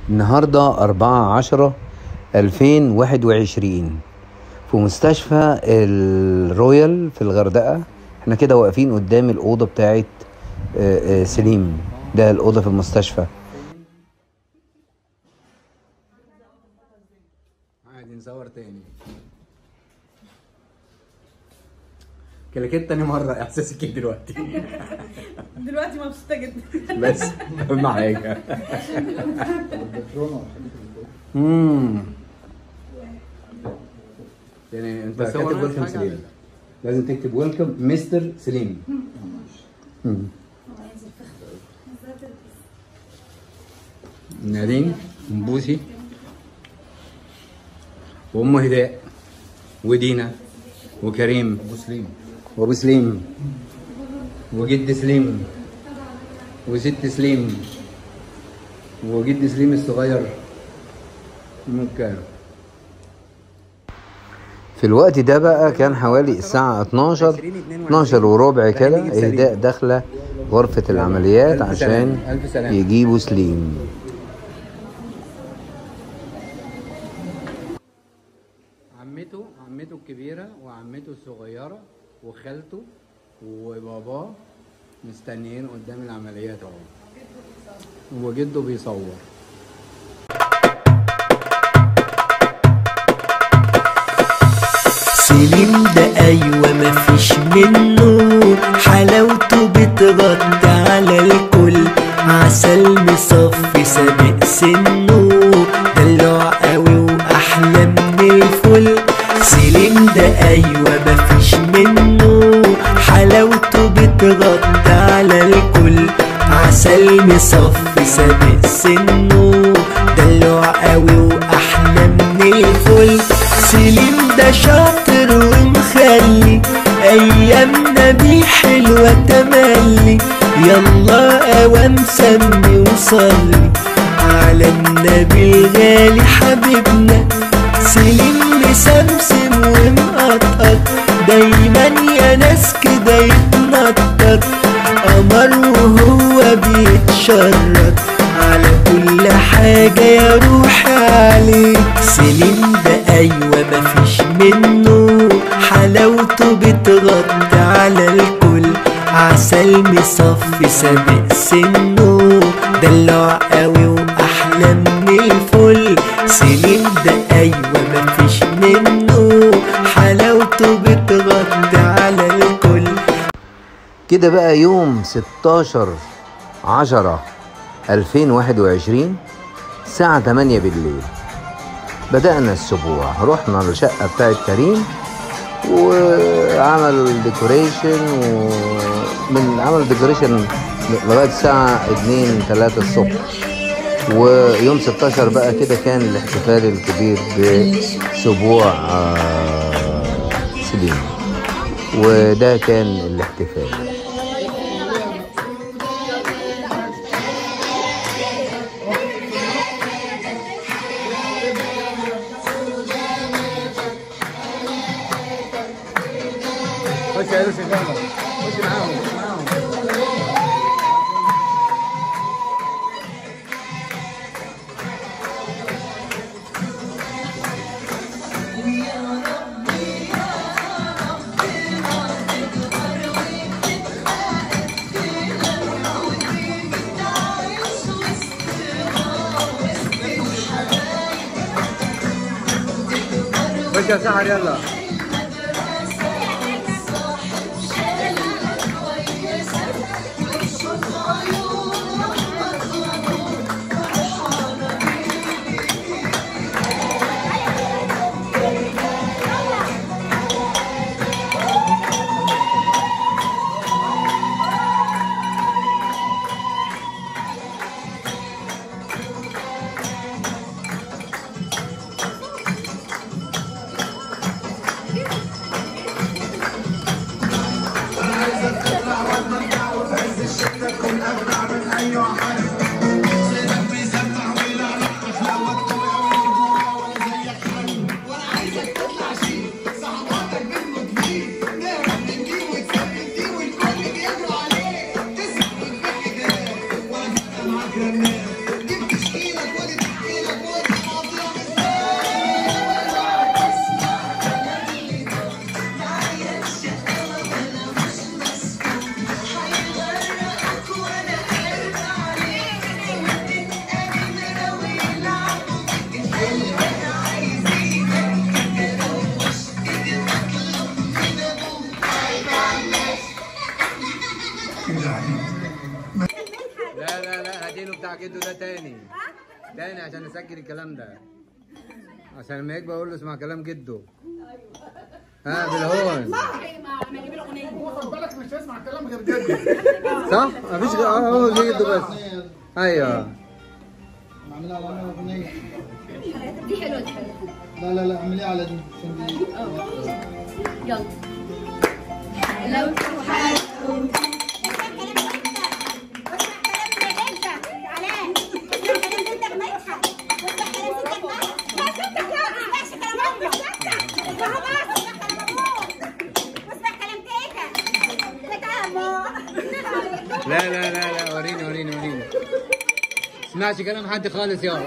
النهاردة أربعة عشرة ألفين واحد وعشرين في مستشفى الرويال في الغردقة احنا كده واقفين قدام الأوضة بتاعت آه، آه، سليم ده الأوضة في المستشفى عادي نصور تاني كلاكيت تاني مرة إحساسك إيه دلوقتي دلوقتي مبسوطة جدا بس أهم حاجة امم يعني انت بس هو كاتب أنا ويلكم حاجة سليم لازم تكتب ويلكم مستر سليم مم. نادين ومبوسي وام هداء ودينا وكريم ابو سليم وابو سليم وجد سليم وست سليم وجد سليم الصغير ممكن في الوقت ده بقى كان حوالي الساعة 12 12 وربع كده إهداء داخلة غرفة العمليات ألف عشان سلامة، ألف سلامة. يجيبوا سليم عمته عمته الكبيرة وعمته الصغيرة وخالته وباباه مستنيين قدام العمليات اهو وجده بيصور سليم ده ايوه مفيش منه حلاوته بتغطي على الكل عسل مصفي سابق سنه دلوع قوي واحلى من الفل سليم ده ايوه مفيش منه حلاوته بتغطي على الكل عسل مصفي سابق سنه دلوع قوي واحلى من الفل سليم ده شاطر ومخلي ايامنا بيه حلوه تملي يلا اوام سمي وصلي على النبي الغالي حبيبنا سليم مسمسم ومقطقط دايما يا ناس كده يتنطط قمر وهو بيتشرط على كل حاجة يا روحي عليك سليم ده أيوة مفيش منه حلاوته بتغطي على الكل عسل مصفي سابق سنه دلوع قوي وأحلى من الفل سليم ده أيوة مفيش منه حلاوته بتغطي على الكل كده بقى يوم 16 10 2021 الساعة 8 بالليل بدأنا الأسبوع رحنا الشقة بتاعت كريم وعملوا الديكوريشن ومن عملوا الديكوريشن لغاية الساعة 2 3 الصبح ويوم 16 بقى كده كان الاحتفال الكبير بأسبوع آه، سليم وده كان الاحتفال خش يا يوسف يلا خش معاهم خش معاهم خش يا سحر يلا ده تاني تاني عشان نسجل الكلام ده عشان لما يكبر اقول له اسمع كلام جده ها بالهون خد بالك مش هيسمع كلام غير جد صح؟ مفيش غير اه هو غير جده بس ايوه اعملها على انا اغنيه دي حلوه دي حلوه لا لا لا اعمليها على دي عشان دي يلا لو توحد لا لا لا لا وريني وريني وريني اسمعش كلام حد خالص يا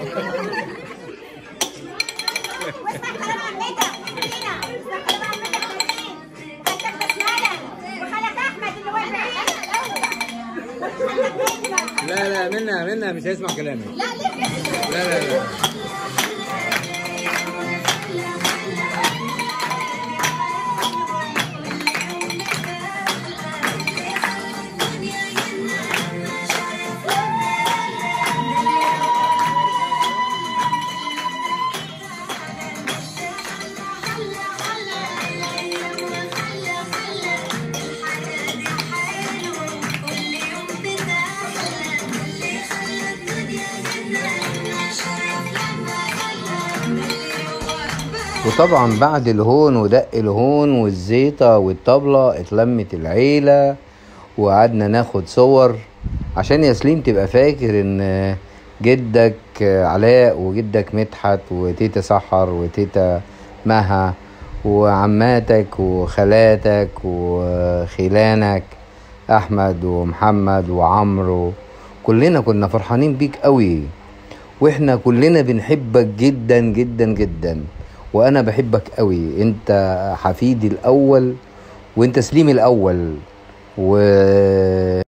لا لا منها منها مش هيسمع كلامي لا ليه كده؟ لا لا لا وطبعا بعد الهون ودق الهون والزيطة والطبلة اتلمت العيلة وقعدنا ناخد صور عشان ياسليم تبقى فاكر ان جدك علاء وجدك مدحت وتيتا سحر وتيتا مها وعماتك وخالاتك وخلانك احمد ومحمد وعمرو كلنا كنا فرحانين بيك قوي واحنا كلنا بنحبك جدا جدا جدا وانا بحبك قوي انت حفيدي الاول وانت سليم الاول و